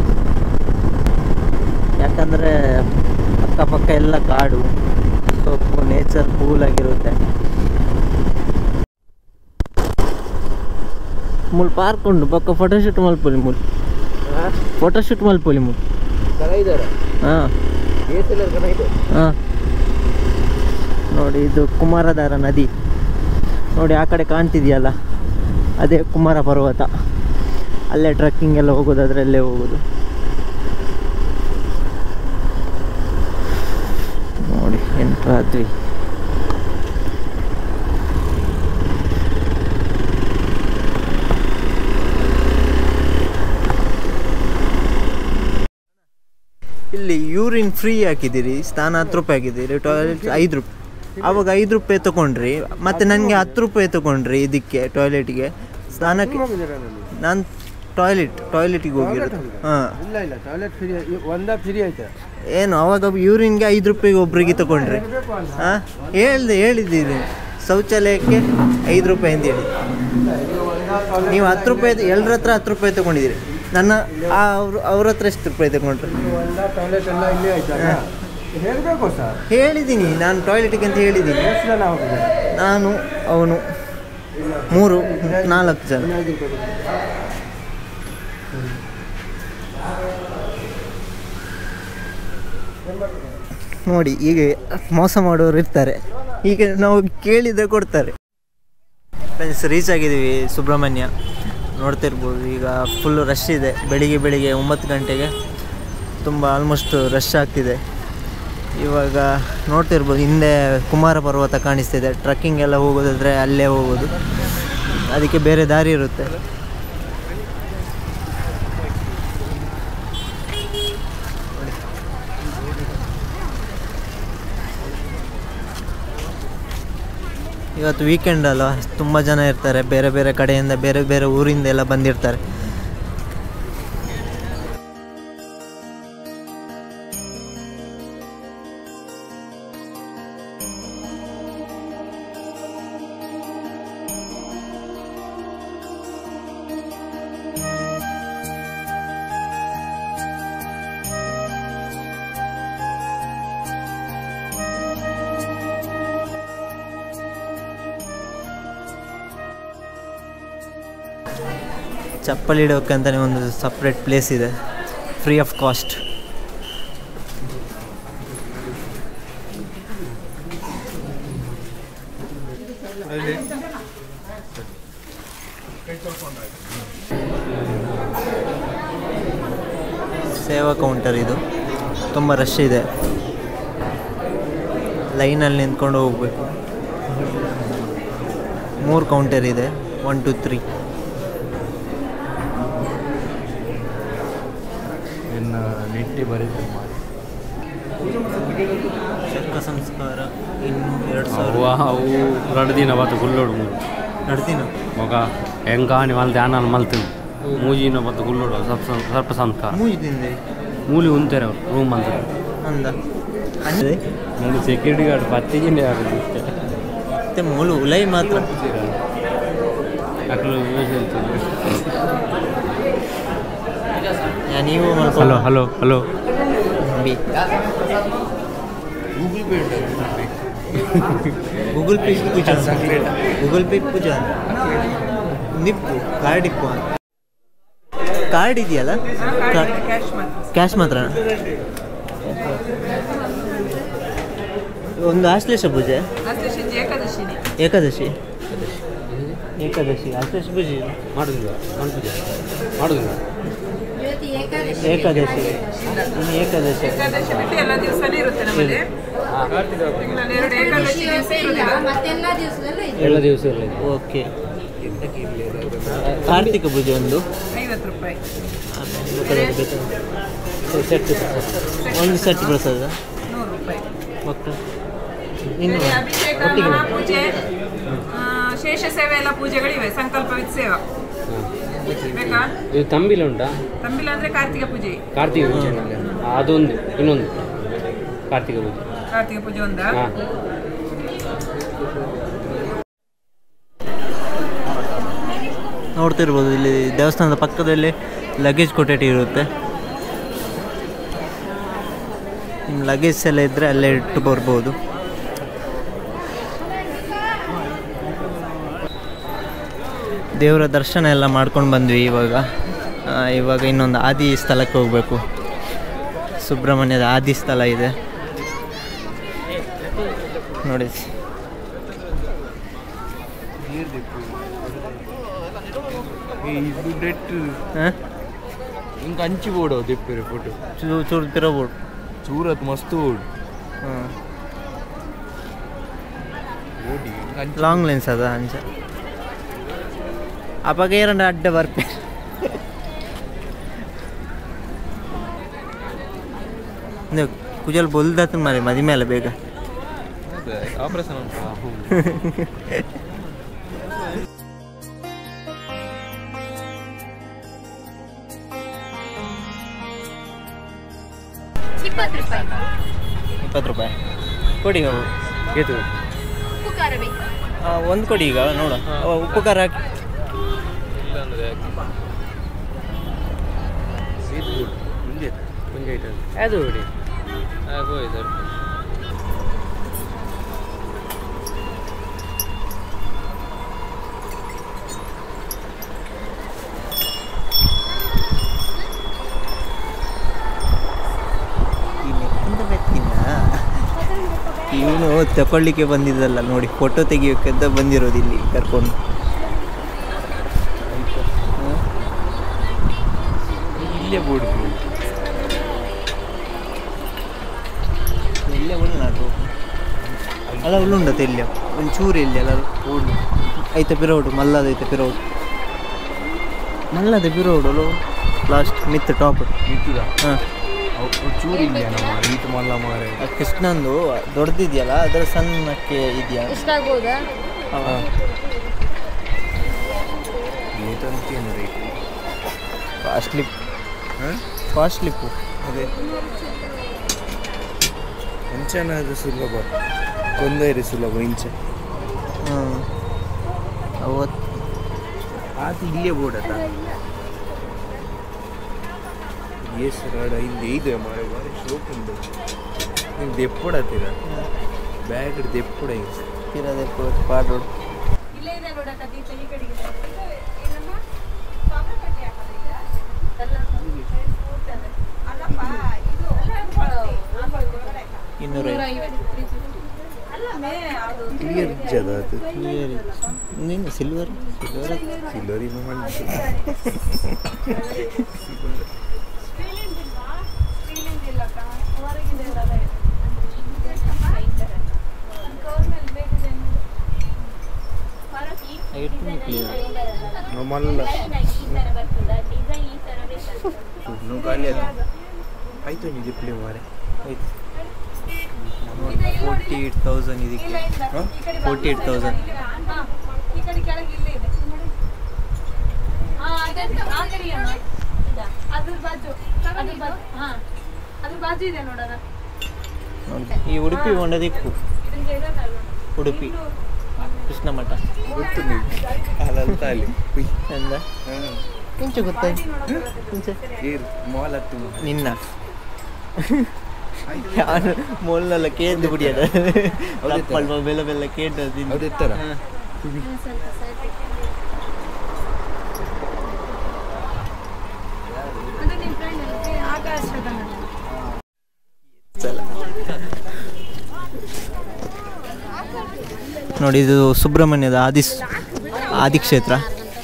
ಯಾಕಂದರೆ ಅಕ್ಕಪಕ್ಕ ಎಲ್ಲ ಕಾಡು ಸ್ವಲ್ಪ ನೇಚರ್ ಕೂಲಾಗಿರುತ್ತೆ ಮುಲ್ ಪಾರ್ಕ್ ಉಂಟು ಪಕ್ಕ ಫೋಟೋಶೂಟ್ ಮಲ್ಪೊಲಿ ಮುಲ್ ಫೋಟೋಶೂಟ್ ಮಲ್ಪೊಲಿ ಮುಲ್ ಇದ್ದಾರೆ ಹಾಂ ಹಾಂ ನೋಡಿ ಇದು ಕುಮಾರಧಾರ ನದಿ ನೋಡಿ ಆ ಕಡೆ ಕಾಣ್ತಿದೆಯಲ್ಲ ಅದೇ ಕುಮಾರ ಪರ್ವತ ಅಲ್ಲೇ ಟ್ರೆಕ್ಕಿಂಗ್ ಎಲ್ಲ ಹೋಗೋದು ಅದರಲ್ಲೇ ಹೋಗೋದು ನೋಡಿ ಎಂಟು ಆದ್ವಿ ಇಲ್ಲಿ ಯೂರಿನ್ ಫ್ರೀ ಹಾಕಿದ್ದೀರಿ ಸ್ನಾನ ಹತ್ತು ರೂಪಾಯಿ ಹಾಕಿದ್ದೀರಿ ಟಾಯ್ಲೆಟ್ ಐದು ರೂಪಾಯಿ ಆವಾಗ ಐದು ರೂಪಾಯಿ ತಗೊಂಡ್ರಿ ಮತ್ತೆ ನನಗೆ ಹತ್ತು ರೂಪಾಯಿ ತಗೊಂಡ್ರಿ ಇದಕ್ಕೆ ಟಾಯ್ಲೆಟ್ಗೆ ಸ್ನಾನಕ್ಕೆ ನಾನು ಟಾಯ್ಲೆಟ್ ಟಾಯ್ಲೆಟಿಗೆ ಹೋಗಿರೋದು ಹಾಂ ಇಲ್ಲ ಇಲ್ಲ ಟಾಯ್ಲೆಟ್ ಫ್ರೀ ಒಂದ ಫ್ರೀ ಐತೆ ಏನು ಅವಾಗ ಯೂರಿನ್ಗೆ ಐದು ರೂಪಾಯಿಗೆ ಒಬ್ರಿಗೆ ತಗೊಂಡ್ರಿ ಹಾಂ ಹೇಳ್ದೆ ಹೇಳಿದ್ದೀರಿ ಶೌಚಾಲಯಕ್ಕೆ ಐದು ರೂಪಾಯಿ ಅಂತ ಹೇಳಿ ನೀವು ಹತ್ತು ರೂಪಾಯಿ ಎಲ್ಲರ ಹತ್ರ ಹತ್ತು ರೂಪಾಯಿ ತಗೊಂಡಿದ್ದೀರಿ ನನ್ನ ಅವ್ರ ಅವ್ರ ಹತ್ರ ಎಷ್ಟು ರೂಪಾಯಿ ತಗೊಂಡ್ರಿ ಒಂದ ಟಾಯ್ಲೆಟ್ ಎಲ್ಲ ಇಲ್ಲೇ ಐತಲ್ಲ ಹೇಳ್ಬೇಕು ಸರ್ ಹೇಳಿದ್ದೀನಿ ನಾನು ಟಾಯ್ಲೆಟಿಗೆ ಅಂತ ಹೇಳಿದ್ದೀನಿ ಎಷ್ಟು ಜನ ಹೋಗಿದ್ದಾರೆ ನಾನು ಅವನು ಮೂರು ನಾಲ್ಕು ಜನ ನೋಡಿ ಈಗ ಮೋಸ ಮಾಡೋರು ಇರ್ತಾರೆ ಈಗ ನಾವು ಕೇಳಿದ್ರೆ ಕೊಡ್ತಾರೆ ಫ್ರೆಂಡ್ಸ್ ರೀಚ್ ಆಗಿದ್ದೀವಿ ಸುಬ್ರಹ್ಮಣ್ಯ ನೋಡ್ತಿರ್ಬೋದು ಈಗ ಫುಲ್ಲು ರಶ್ ಇದೆ ಬೆಳಿಗ್ಗೆ ಬೆಳಿಗ್ಗೆ ಒಂಬತ್ತು ಗಂಟೆಗೆ ತುಂಬ ಆಲ್ಮೋಸ್ಟ್ ರಶ್ ಆಗ್ತಿದೆ ಇವಾಗ ನೋಡ್ತಿರ್ಬೋದು ಹಿಂದೆ ಕುಮಾರ ಪರ್ವತ ಕಾಣಿಸ್ತಿದೆ ಟ್ರಕ್ಕಿಂಗ್ ಎಲ್ಲ ಹೋಗೋದಾದ್ರೆ ಅಲ್ಲೇ ಹೋಗೋದು ಅದಕ್ಕೆ ಬೇರೆ ದಾರಿ ಇರುತ್ತೆ ಇವತ್ತು ವೀಕೆಂಡ್ ಅಲ್ವಾ ತುಂಬ ಜನ ಇರ್ತಾರೆ ಬೇರೆ ಬೇರೆ ಕಡೆಯಿಂದ ಬೇರೆ ಬೇರೆ ಊರಿಂದ ಎಲ್ಲ ಬಂದಿರ್ತಾರೆ ಚಪ್ಪಲಿ ಇಡೋಕೆ ಅಂತಲೇ ಒಂದು ಸಪ್ರೇಟ್ ಪ್ಲೇಸ್ ಇದೆ ಫ್ರೀ ಆಫ್ ಕಾಸ್ಟ್ ಸೇವಾ ಕೌಂಟರ್ ಇದು ತುಂಬ ರಶ್ ಇದೆ ಲೈನಲ್ಲಿ ನಿಂತ್ಕೊಂಡು ಹೋಗಬೇಕು ಮೂರು ಕೌಂಟರ್ ಇದೆ ಒನ್ ಟು ತ್ರೀ ಇನ್ನು ನೆಟ್ಟಿ ಬರೀತಾರೆ ಮಾಡಿ ಶರ್ಕ ಸಂಸ್ಕಾರ ಇನ್ನು ಎರಡು ಸಾವಿರ ಅವು ಅವು ಎರಡು ದಿನ ಬತ್ತು ಗುಲ್ಲೋಡು ಮೂರು ನಡ್ತೀನ ಮಗ ಹೆಂಗಾನಿ ಮಲ್ದೆ ಆನಲ್ ಮಲ್ತೀನಿ ಮೂಜಿನ ಬತ್ತು ಗುಲ್ಲೋಡು ಸ್ವಲ್ಪ ಸ್ವಲ್ಪ ಸಂಸ್ಕಾರ ಮೂಜಿದಿಂದ ಮೂಲಿ ಉಂತಾರೆ ಅವ್ರು ರೂಮ್ ಅಂತ ಅಂದ ಅಂದರೆ ಒಂದು ಸೆಕ್ಯೂರಿಟಿ ಗಾರ್ಡ್ ಪತ್ತಿಗೆ ಆಗುದು ಮತ್ತೆ ಮೂಲು ಉಲೈ ಮಾತ್ರ ಅಕ್ಲು ಯಾ, ನೀವು ಹಲೋ ಹಲೋ ಹಲೋ ಬಿ ಗೂಗಲ್ ಪೇ ಪೂಜಾ ಗೂಗಲ್ ಪೇ ಪೂಜಾ ನಿಪ್ಪು ಕಾರ್ಡ್ ಇಪ್ಪು ಕಾರ್ಡ್ ಇದೆಯಲ್ಲ ಕ್ಯಾಶ್ ಮಾತ್ರ ಕ್ಯಾಶ್ ಮಾತ್ರ ಒಂದು ಆಶ್ಲೇಷ ಪೂಜೆ ಅಷ್ಟೇ ಶಿಂಜಿ ಏಕಾದಶಿನಿ ಏಕಾದಶಿ ಏಕಾದಶಿ ಆಶ್ಲೇಷ ಪೂಜೆ ಮಾಡುದಿಲ್ಲ ಮಾಡುದಿಲ್ಲ ಮಾಡುದಿಲ್ಲ ಏಕಾದಶಿ ಇನ್ನು ಏಕಾದಶಿ ಏಕಾದಶಿ ಬಿಟ್ಟು ಎಲ್ಲ ದಿವಸನೂ ಇರುತ್ತೆ ನಮ್ಮಲ್ಲಿ ತಿಂಗಳಲ್ಲಿ ಎರಡು ಏಕಾದಶಿ ದಿವಸ ಇರುವುದಿಲ್ಲ ಮತ್ತೆಲ್ಲ ದಿವಸದಲ್ಲೂ ಇದೆ ಎಲ್ಲ ದಿವಸ ಇಲ್ಲ ಓಕೆ ಕಾರ್ತಿಕ ಪೂಜೆ ಒಂದು ಐವತ್ತು ರೂಪಾಯಿ ಸೆಟ್ ಒಂದು ಸೆಟ್ ಪ್ರಸಾದ ನೂರು ರೂಪಾಯಿ ಮಕ್ಕಳು ಇನ್ನು ಬೇರೆ ಅಭಿಷೇಕ ಒಟ್ಟಿಗೆ ಮಹಾಪೂಜೆ ಆ, ಶೇಷ ಸೇವೆ ಎಲ್ಲ ಪೂಜೆಗಳಿವೆ ಸಂಕಲ್ಪ ವಿತ್ ಸೇವಾ ಬೇಕಾ ಇದು ತಂಬಿಲ ಉಂಟಾ ತಂಬಿಲ ಅಂದ್ರೆ ಕಾರ್ತಿಕ ಪೂಜೆ ಕಾರ್ತಿಕ ಪೂಜೆ ಅದೊಂದು ಇನ್ನೊಂದು ಕಾರ್ತಿಕ ಪೂಜೆ ಕಾರ್ತಿಕ ಪೂಜೆ ಒಂದಾ ಹಾಂ ನೋಡ್ತಿರ್ಬೋದು ಇಲ್ಲಿ ದೇವಸ್ಥಾನದ ಪಕ್ಕದಲ್ಲಿ ಲಗೇಜ್ ಕೊಠಡಿ ಇರುತ್ತೆ ನಿಮ್ಮ ಲಗೇಜ್ ಎಲ್ಲ ಇದ್ದರೆ ಅಲ್ಲೇ ಇಟ್ಟು ಬರ್ಬೋದು ದೇವರ ದರ್ಶನ ಎಲ್ಲ ಮಾಡ್ಕೊಂಡು ಬಂದ್ವಿ ಇವಾಗ ಆ, ಇವಾಗ ಇನ್ನೊಂದು ಆದಿ ಸ್ಥಳಕ್ಕೆ ಹೋಗಬೇಕು ಸುಬ್ರಹ್ಮಣ್ಯದ ಆದಿ ಸ್ಥಳ ಇದೆ ನೋಡಿ ಇದು ನೆಟ್ ಹಾಂ ಹಿಂಗೆ ಹಂಚಿ ಬೋಡು ದಿಪ್ಪಿರಿ ಫೋಟೋ ಚೂರು ಚೂರು ತಿರೋಬೋದು ಸೂರತ್ ಮಸ್ತ್ ಬೋಡು ಹಾಂ ಓಡಿ ಹಿಂಗೆ ಹಂಚಿ ಲಾಂಗ್ ಲೆನ್ಸ್ ಅದ ಅಂಚ ಅಪ್ಪಾಗ ಎರಡು ಅಡ್ಡ ಬರ್ಪೆ ನೀವು ಕುಜಲ್ ಬೊಲ್ದತ್ ಮಾರಿ ಮದಿ ಮೇಲೆ ಬೇಗ ಆಪರೇಷನ್ ಉಂಟಾ ಇಪ್ಪತ್ತು ರೂಪಾಯಿ ಇಪ್ಪತ್ತು ರೂಪಾಯಿ ಕೊಡಿ ಅವು ಇದು ಉಪ್ಪು ಖಾರ ಬೇಕಾ ಒಂದು ಕೊಡಿ ಈಗ ನೋಡು ಅವ ಉಪ್ಪು ಖಾರ ಹಾಕಿ ಮುಂದೆ ಮುಂಜೆ ಅದು ನೋಡಿ ಹೋಯ್ತು ಇವನು ತಗೊಳ್ಳಿಕ್ಕೆ ಬಂದಿದ್ದಲ್ಲ ನೋಡಿ ಫೋಟೋ ತೆಗಿಯೋಕ್ಕೆಂತ ಬಂದಿರೋದು ಇಲ್ಲಿ ಕರ್ಕೊಂಡು ಇಲ್ಲೇ ಬೋರ್ಡ್ ಇಲ್ಲೇ ಉಳ್ನಾಡು ಅಲ್ಲ ಉಳ್ಳುಂಡತ ಇಲ್ಲೇ ಒಂಚೂರು ಇಲ್ಲಿ ಅಲ್ಲ ಓಡು ಐತೆ ಪಿರೋಡು ಮಲ್ಲದ ಐತೆ ಪಿರೋಡು ಮಲ್ಲದ ಪಿರೋಡು ಲಾಸ್ಟ್ ಮಿತ್ ಟಾಪ್ ನಿಂತದ ಹಾಂ ಚೂರು ಇಲ್ಲ ನಮ್ಮ ಈತ ಮಲ್ಲ ಮಾರೆ ಕೃಷ್ಣಂದು ದೊಡ್ಡದಿದೆಯಲ್ಲ ಅದರ ಸಣ್ಣಕ್ಕೆ ಇದೆಯಾ ಎಷ್ಟಾಗ್ಬೋದಾ ಈತಂತೇನು ರೇಟ್ ಕಾಸ್ಟ್ಲಿ ಹಾಂ ಕಾಸ್ಟ್ಲಿ ಪೂ ಅದೇ ಇಂಚನಾದ ಸುಲಭ ಕೊಂದೈರಿ ಸುಲಭ ಇಂಚ ಹಾಂ ಅವತ್ತು ಆತ ಇಲ್ಲೇ ಬೋರ್ಡ್ ಅದ ಎಸ್ ರಾಡ ಇಲ್ಲಿ ಇದೆ ಮಾರೆ ಬಾರಿ ಶೋಕ್ ಉಂಟು ನಿಂಗೆ ದೆಪ್ಪಡತ್ತೀರ ಬ್ಯಾಗ್ ದೆಪ್ಪಡ ಇರೋದೇ ಪಾಡೋಡು ಇಲ್ಲೇ ಇದೆ ನೋಡಕ್ಕ ದೀಪ ಈ ಕಡೆಗೆ ಇನ್ನೂರ ಕ್ಲಿಯರ್ ಇಜ್ಜದ ಅದು ನೀನು ಸಿಲ್ವರ್ ಸಿಲ್ವರ್ ಸಿಲ್ಲರ್ ಇನ್ನು ಮಾಡಿದ್ದು ನಮ್ಮಲ್ಲ ಇನ್ನು ಖಾಲಿ ಅಲ್ಲ ಆಯ್ತು ನೀವು ಡಿಪ್ಲೇ ಮಾರೆ ಆಯ್ತು ಫೋರ್ಟಿ ಏಯ್ಟ್ ತೌಸಂಡ್ ಇದಕ್ಕೆ ಫೋರ್ಟಿ ಏಯ್ಟ್ ತೌಸಂಡ್ ಅದ್ರ ಬಾಜು ಅದ್ರ ಬಾಜು ಹಾ ಅದ್ರ ಬಾಜು ಇದೆ ನೋಡೋಣ ನೋಡಿ ಈ ಉಡುಪಿ ಹೊಂಡದಿಕ್ಕು ಉಡುಪಿ ಕೃಷ್ಣ ಮಠ ಗೊತ್ತು ನೀವು ಅಲ್ಲಂತ ಅಲ್ಲಿ ಉಯ್. ಎಂದ ಹಾಂ ಇಂಚೆ ಗೊತ್ತಾಯ್ತು ಇಂಚೆ ಏರು ಮಾಲ್ ಹತ್ತು ಮಾಲ್. ನಿನ್ನ ಯಾರು ಮೊಲ್ಲೆಲ್ಲ ಕೇಂದು ಕುಡಿಯೋದ ಸ್ವಲ್ಪ ಬೆಲ್ಲ ಬೆಲ್ಲ ಕೇಂದು ಹೌದು ಎತ್ತರ ಅದು ನಿಮ್ಮ ಫ್ರೆಂಡ್ ಆಕಾಶದ ನೋಡಿ ಇದು ಸುಬ್ರಹ್ಮಣ್ಯದ ಆದಿ ಆದಿಕ್ಷೇತ್ರ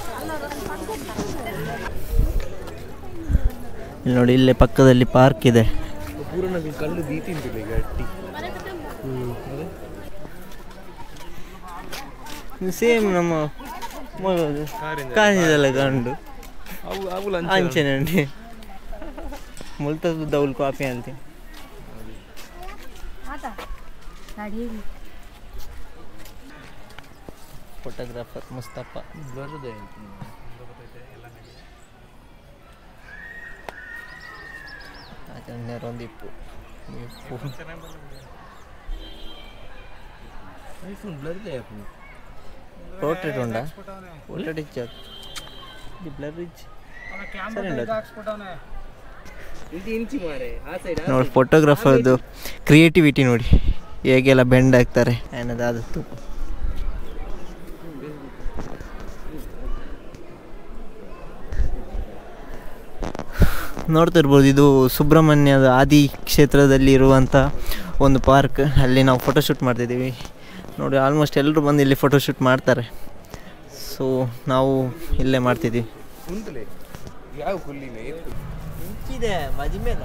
ಇಲ್ಲಿ ನೋಡಿ ಇಲ್ಲೇ ಪಕ್ಕದಲ್ಲಿ ಪಾರ್ಕ್ ಇದೆ ಪೂರ ನಮಗೆ ಕಲ್ಲು ದೀತಿಂತಿಲ್ಲ ಗಟ್ಟಿ ಸೇಮ್ ನಮ್ಮ ಕಾಣಿದಲ್ಲ ಕಂಡು ಅವು ಅವು ಲಂಚ ಅಂಚನೆ ಉಂಟು ಮುಲ್ತದ್ದು ದೌಲ್ ಕಾಫಿ ಅಂತ ಫೋಟೋಗ್ರಾಫರ್ ಮುಸ್ತಫ ಬರದೆ ನೆರೊಂದಿಪ್ಪು ಇಪ್ಪು ಐಫೋನ್ ಬ್ಲರ್ದೆ ಆಪು ಪೋರ್ಟ್ರೇಟ್ ಉಂಡಾ ಪೋರ್ಟ್ರೇಟ್ ಇಚ್ಚ ಇದು ಬ್ಲರ್ ಇಚ್ ಸರಿ ಉಂಟು ಇದು ಇಂಚಿ ಮಾರೆ ಆ ಸೈಡ್ ನೋಡಿ ಫೋಟೋಗ್ರಾಫರ್ದು ಕ್ರಿಯೇಟಿವಿಟಿ ನೋಡಿ ಹೇಗೆಲ್ಲ ಬೆಂಡ್ ಆಗ್ತಾರೆ ಅನ್ನೋದಾದತ್ತು ನೋಡ್ತಿರ್ಬೋದು ಇದು ಸುಬ್ರಹ್ಮಣ್ಯದ ಆದಿ ಕ್ಷೇತ್ರದಲ್ಲಿ ಇರುವಂಥ ಒಂದು ಪಾರ್ಕ್ ಅಲ್ಲಿ ನಾವು ಫೋಟೋಶೂಟ್ ಮಾಡ್ತಿದ್ದೀವಿ ನೋಡಿ ಆಲ್ಮೋಸ್ಟ್ ಎಲ್ಲರೂ ಬಂದು ಇಲ್ಲಿ ಫೋಟೋಶೂಟ್ ಮಾಡ್ತಾರೆ ಸೊ ನಾವು ಇಲ್ಲೇ ಮಾಡ್ತಿದ್ದೀವಿ ಉಂಟಲೆ ಯಾವ ಕುಲ್ಲಿನ ಎತ್ತು ಇದೆ ಮಜಿಮೇಲ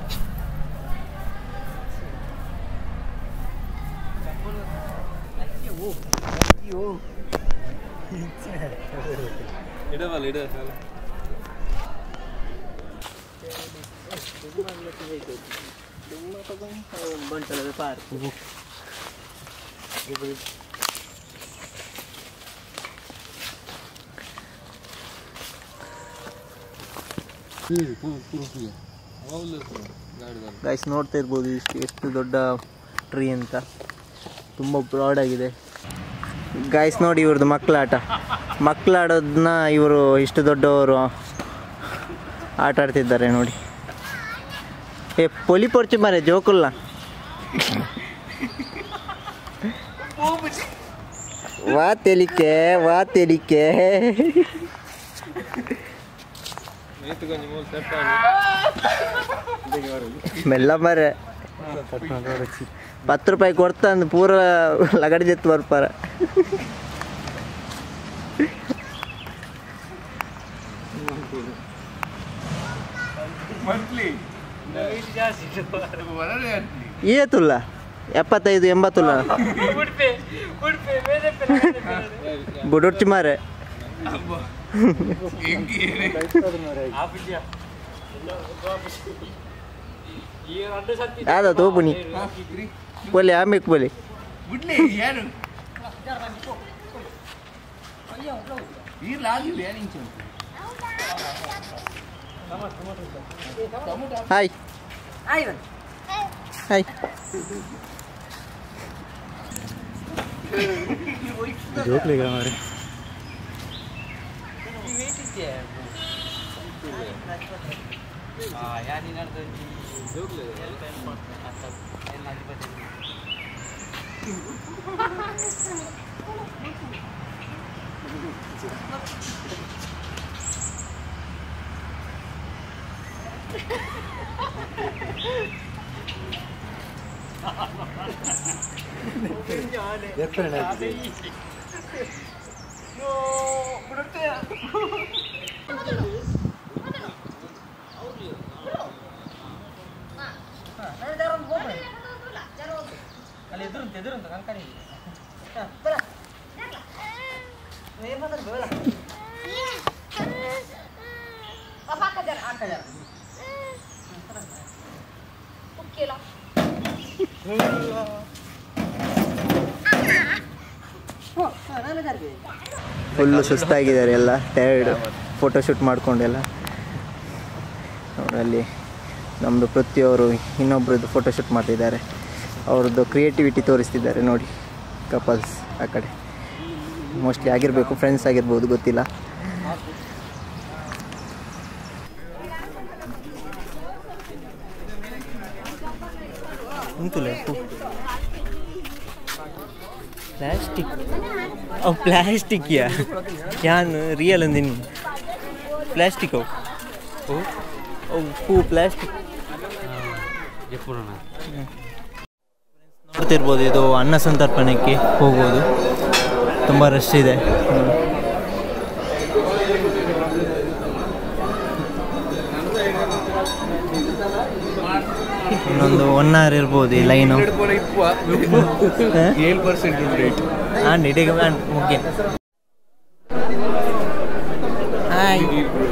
ಇಡವಲ್ಲ ಇಡ ಬಂಟದ ಪಾರ್ಕ್ ಗೈಸ್ ನೋಡ್ತಾ ಇರ್ಬೋದು ಇಷ್ಟು ಎಷ್ಟು ದೊಡ್ಡ ಟ್ರೀ ಅಂತ ತುಂಬ ಬ್ರಾಡ್ ಆಗಿದೆ ಗೈಸ್ ನೋಡಿ ಇವ್ರದ್ದು ಮಕ್ಕಳಾಟ ಮಕ್ಕಳಾಡೋದನ್ನ ಇವರು ಇಷ್ಟು ದೊಡ್ಡವರು ಆಟ ಆಡ್ತಿದ್ದಾರೆ ನೋಡಿ ಏ ಪೊಲಿ ಪೊರ್ಚಿ ಮಾರೆ ಜೋಕುಲ್ಲ ವಾ ತೆಲಿಕೆ ವಾ ತೆಲಿಕೆ ಮೆಲ್ಲ ಮರೆ ಪತ್ತು ರೂಪಾಯಿ ಕೊಡ್ತಂದು ಪೂರ ಲಗಡಿ ಜೆತ್ತು ಬರ್ಪಾರ ಏತುಲ್ಲ ಎಪ್ಪತ್ತೈದು ಎಂಬತ್ತುಲ್ಲ ಬುಡುರ್ಚಿ ಮಾರೆ ಯಾವ್ದು ತೋಪುನಿ ಬೋಲಿ ಆಮೇಕ್ ಬೋಲಿ ಬಿಡ್ಲಿ ಯಾರು ಇಲ್ಲ ಆಗಿಲ್ಲ ಯಾರು ಇಂಚು ಹಾಯ್ ಹಾಯ್ ಫುಲ್ಲು ಸುಸ್ತಾಗಿದ್ದಾರೆ ಎಲ್ಲ ಟೈರ್ಡ್ ಫೋಟೋಶೂಟ್ ಮಾಡ್ಕೊಂಡೆಲ್ಲ ಅವರಲ್ಲಿ ನಮ್ಮದು ಪೃಥ್ವಿಯವರು ಇನ್ನೊಬ್ರದ್ದು ಫೋಟೋಶೂಟ್ ಮಾಡ್ತಿದ್ದಾರೆ ಅವ್ರದ್ದು ಕ್ರಿಯೇಟಿವಿಟಿ ತೋರಿಸ್ತಿದ್ದಾರೆ ನೋಡಿ ಕಪಲ್ಸ್ ಆ ಕಡೆ ಮೋಸ್ಟ್ಲಿ ಆಗಿರಬೇಕು ಫ್ರೆಂಡ್ಸ್ ಆಗಿರ್ಬೋದು ಗೊತ್ತಿಲ್ಲ ಉಂಟುಲೆ ಪ್ಲಾಸ್ಟಿಕ್ ಅವು ಪ್ಲಾಸ್ಟಿಕ್ ಯಾ ಯಾನ್ ರಿಯಲ್ ಅಂದಿನಿ ಪ್ಲಾಸ್ಟಿಕ್ ಅವು ಅವು ಅವು ಹೂ ಪ್ಲಾಸ್ಟಿಕ್ ಎప్పుడు ನೋಡ್ತಿರ್ಬೋದು ಇದು ಅನ್ನ ಸಂತರ್ಪಣೆಗೆ ಹೋಗೋದು ತುಂಬ ರಶ್ ಇದೆ ಇನ್ನೊಂದು ಒನ್ ಅವರ್ ಇರ್ಬೋದು ಈ ಲೈನು ಏಳು ಪರ್ಸೆಂಟ್ ಉಂಟು ರೇಟ್ ಆಂಡ್ ಇಡೀಗ ಮುಖ್ಯ ಹಾಯ್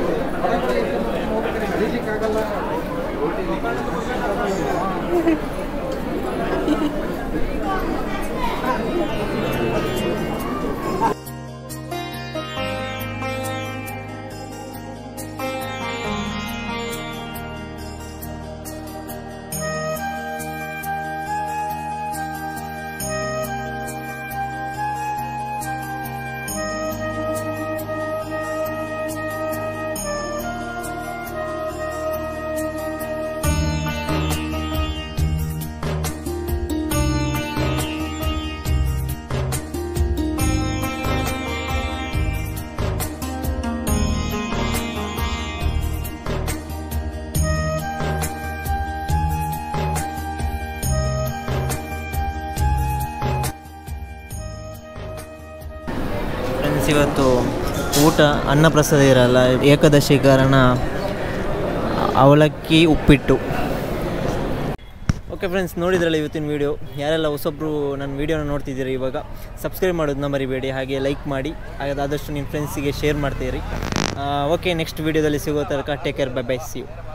ಫ್ರೆಂಡ್ಸ್ ಇವತ್ತು ಊಟ ಅನ್ನಪ್ರಸಾದ ಇರಲ್ಲ ಏಕಾದಶಿ ಕಾರಣ ಅವಲಕ್ಕಿ ಉಪ್ಪಿಟ್ಟು ಓಕೆ ಫ್ರೆಂಡ್ಸ್ ನೋಡಿದ್ರಲ್ಲ ಇವತ್ತಿನ ವೀಡಿಯೋ ಯಾರೆಲ್ಲ ಹೊಸೊಬ್ಬರು ನನ್ನ ವೀಡಿಯೋನ ನೋಡ್ತಿದ್ದೀರಿ ಇವಾಗ ಸಬ್ಸ್ಕ್ರೈಬ್ ಮಾಡೋದನ್ನ ಮರಿಬೇಡಿ ಹಾಗೆ ಲೈಕ್ ಮಾಡಿ ಹಾಗೆ ಆದಷ್ಟು ನಿಮ್ಮ ಫ್ರೆಂಡ್ಸಿಗೆ ಶೇರ್ ಮಾಡ್ತೀರಿ ಓಕೆ ನೆಕ್ಸ್ಟ್ ವೀಡಿಯೋದಲ್ಲಿ ಸಿಗೋ ತನಕ take care bye bye see you